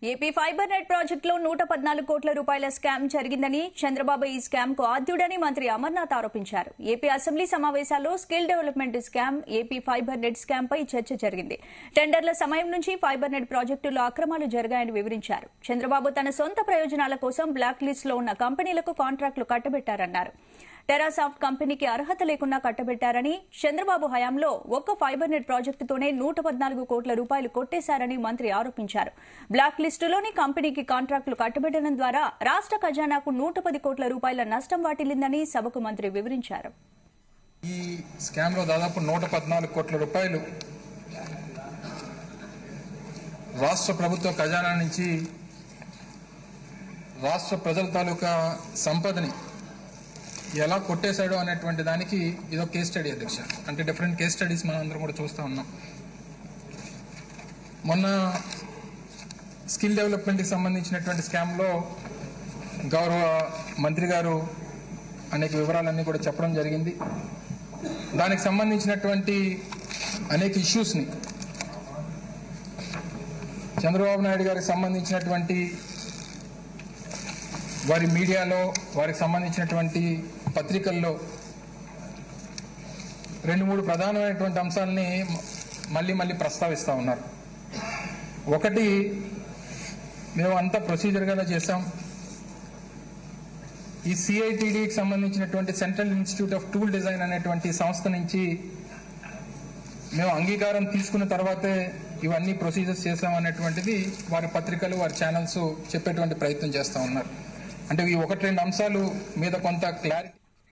AP fiber net ప్రాజెక్టులో నూట పద్నాలుగు కోట్ల రూపాయల స్కామ్ జరిగిందని చంద్రబాబు ఈ స్కామ్ కు ఆద్యుడని మంత్రి అమర్నాథ్ ఆరోపించారు ఏపీ అసెంబ్లీ సమావేశాల్లో skill development scam AP fiber net scam పై చర్చ జరిగింది టెండర్ల సమయం నుంచి ఫైబర్ నెట్ ప్రాజెక్టులో అక్రమాలు జరిగాయని వివరించారు చంద్రబాబు తన సొంత ప్రయోజనాల కోసం బ్లాక్ లిస్ట్ లో ఉన్న కంపెనీలకు కాంట్రాక్టులు కట్టబెట్టారన్నారు టెరాసాఫ్ట్ కంపెనీకి అర్హత లేకుండా కట్టబెట్టారని చంద్రబాబు హయాంలో ఒక్క ఫైబర్ నెట్ ప్రాజెక్టుతోనే నూట పద్నాలుగు కోట్ల రూపాయలు కొట్టేశారని మంత్రి ఆరోపించారు బ్లాక్ లిస్టులోని కంపెనీకి కాంట్రాక్టులు కట్టబెట్టడం ద్వారా రాష్ట ఖజానాకు నూట పది కోట్ల రూపాయల నష్టం వాటిల్లిందని సభకు మంత్రి వివరించారు ఈ స్కామ్ లో దాదాపు నూట పద్నాలుగు కోట్ల రూపాయలు రాష్ట్ర ప్రభుత్వ ఖజానా నుంచి రాష్ట్ర ప్రజల తాలూకా సంపదని ఎలా కొట్టేశాడు అనేటువంటి దానికి ఇదో కేస్ స్టడీ అధ్యక్ష అంటే డిఫరెంట్ కేస్ స్టడీస్ మనం అందరం కూడా చూస్తూ ఉన్నాం మొన్న స్కిల్ డెవలప్మెంట్కి సంబంధించినటువంటి స్కామ్లో గౌరవ మంత్రి గారు అనేక వివరాలన్నీ కూడా చెప్పడం జరిగింది దానికి సంబంధించినటువంటి అనేక ఇష్యూస్ని చంద్రబాబు నాయుడు గారికి సంబంధించినటువంటి వారి మీడియాలో వారికి సంబంధించినటువంటి పత్రికల్లో రెండు మూడు ప్రధానమైనటువంటి అంశాలని మళ్ళీ మళ్ళీ ప్రస్తావిస్తూ ఉన్నారు ఒకటి మేము అంతా ప్రొసీజర్గానే చేశాం ఈ సిఐటిడికి సంబంధించినటువంటి central institute of tool design అనేటువంటి సంస్థ నుంచి మేము అంగీకారం తీసుకున్న తర్వాతే ఇవన్నీ ప్రొసీజర్స్ చేసామనేటువంటిది వారి పత్రికలు వారి ఛానల్స్ చెప్పేటువంటి ప్రయత్నం చేస్తూ ఉన్నారు అంటే ఈ ఒకటి రెండు అంశాలు మీద కొంత క్లారిటీ